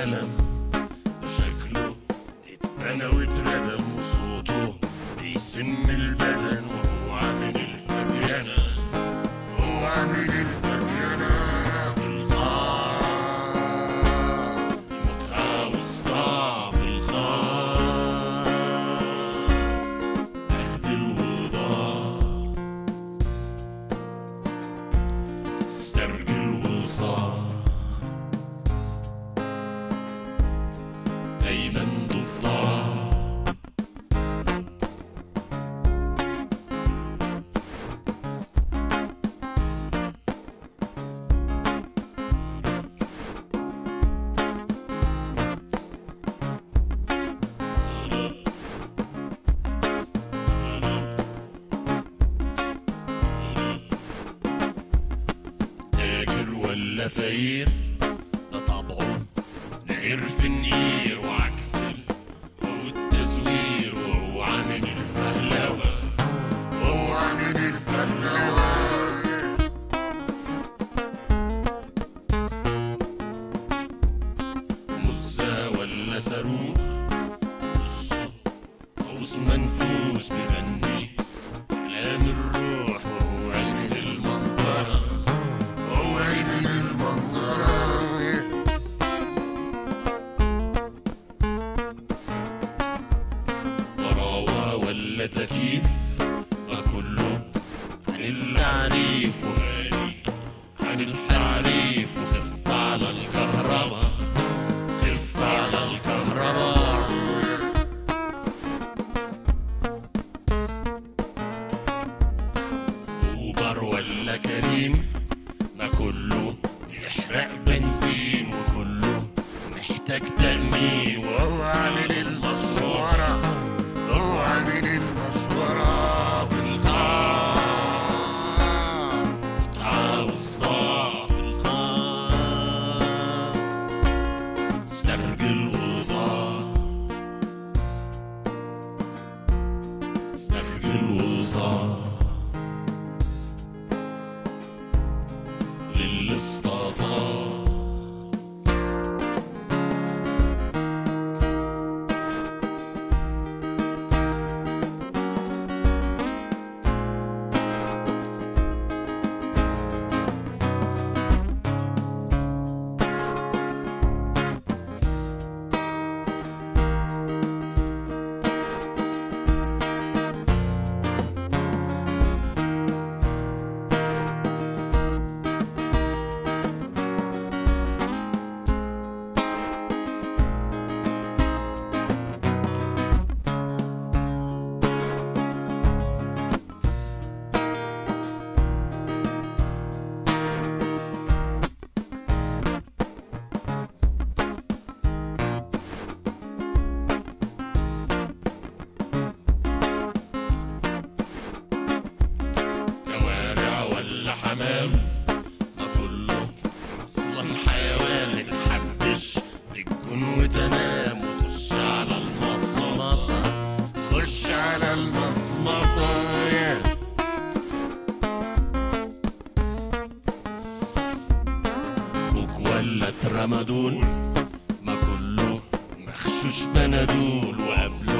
العالم شكله اتبنى واتردم وصوته بيسم البدن وهو عامل الفبيانة هو عامل الفبيانة في الخاص متعة وصداع في الخاص اهدي الوضاع استرجل وصاع دايما ضفدع تاجر ولا فقير ده طبعه نقر في النقير وعكس ال- هو التزوير وهو عامل الفهلوة هو عامل الفهلوة مزة ولا صاروخ بصوا قوس منفوش بيغني كلام الروح وهو عامل المنظرة هو عامل المنظرة طراوة ولا تكييف ما كله عن التعريف وغالي عن الحريف وخف على الكهرباء خف على الكهرباء اوبر ولا كريم ما كله يحرق بنزين وكله محتاج تأمين وهو عامل المشورة هو عامل المشورة في القاع عاوز ضاع في القاع استرجل وصاع استرجل وصاع للي استطاع كوارع ولا حمام ما كله اصلا حيوان اتحبش تكون وتنام وخش على المصمصة خش على المصمصة yeah. كوك ولا ترامادول ما كله مخشوش بنادول وقبل